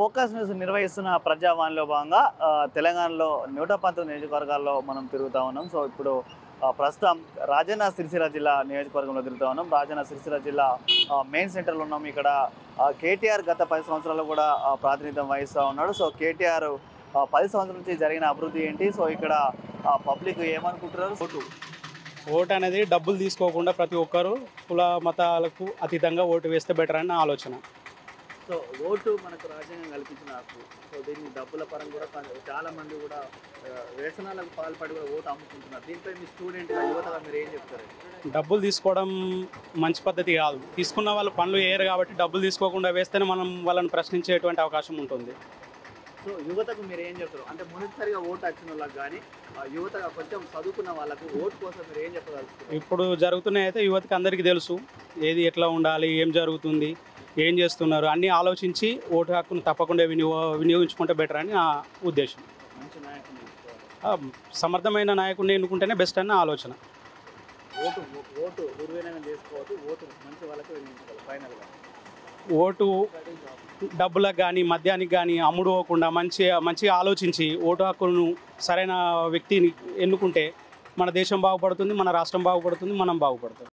Focus news నిర్వహిస్తున్న ప్రజావాణిలో భాగంగా ఆ, తెలంగాణలో నూట పంతొమ్మిది నియోజకవర్గాల్లో మనం తిరుగుతూ ఉన్నాం సో ఇప్పుడు ఆ, ప్రస్తుతం రాజన్న సిరిసిల్ల జిల్లా నియోజకవర్గంలో తిరుగుతూ ఉన్నాం రాజన్న సిరిసిల్ల జిల్లా ఆ, మెయిన్ సెంటర్లో ఉన్నాం ఇక్కడ ఆ, కేటీఆర్ గత పది సంవత్సరాలు కూడా ఆ, ప్రాతినిధ్యం వహిస్తూ ఉన్నాడు సో కేటీఆర్ ఆ, పది సంవత్సరాల నుంచి జరిగిన అభివృద్ధి ఏంటి సో ఇక్కడ ఆ, పబ్లిక్ ఏమనుకుంటున్నారు ఓటు ఓటు అనేది డబ్బులు తీసుకోకుండా ప్రతి ఒక్కరు కుల మతాలకు అతీతంగా ఓటు వేస్తే బెటర్ అని నా ఆలోచన సో ఓటు మనకు రాజ్యాంగం కల్పించిన హక్కు సో దీన్ని డబ్బుల పరంగా కూడా కొంత- చాలా మంది కూడా ఆ, వ్యసనాలకు పాల్పడి కూడా ఓటు అమ్ముకుంటున్నారు దీనిపై మీ స్టూడెంట్ యువతగా మీరు ఏం చెప్తారు డబ్బులు తీసుకోవడం మంచి పద్ధతి కాదు తీసుకున్న వాళ్ళు పనులు వేయరు కాబట్టి డబ్బులు తీసుకోకుండా వేస్తేనే మనం వాళ్ళని ప్రశ్నించేటువంటి అవకాశం ఉంటుంది సో యువతకు మీరు ఏం చెప్తారు అంటే మొదటిసారిగా ఓటు వచ్చిన వాళ్ళకి కానీ ఆ, యువతగా కొంచెం చదువుకున్న వాళ్ళకు ఓటు కోసం మీరు ఏం చెప్పగలుగుతారు ఇప్పుడు జరుగుతున్నాయి అయితే యువతకి అందరికీ తెలుసు ఏది ఎట్లా ఉండాలి ఏం జరుగుతుంది ఏం చేస్తున్నారు అన్నీ ఆలోచించి ఓటు హక్కును తప్పకుండా వినియో వినియోగించుకుంటే బెటర్ అని నా ఉద్దేశం మంచి నాయకుని ఎంచుకోవాలి. ఆ, సమర్థమైన నాయకుడిని ఎన్నుకుంటేనే బెస్ట్ అని నా ఆలోచన ఓటు ఓటు దుర్వినియోగం చేసుకోవద్దు ఓటు మంచి వాళ్ళకి వినియోగించుకోవాలి ఫైనల్గా ఓటు డబ్బులకు కానీ మద్యానికి కానీ అమ్ముడు పోకుండా మంచి మంచిగా ఆలోచించి ఓటు హక్కును సరైన వ్యక్తిని ఎన్నుకుంటే మన దేశం బాగుపడుతుంది మన రాష్ట్రం బాగుపడుతుంది మనం బాగుపడుతుంది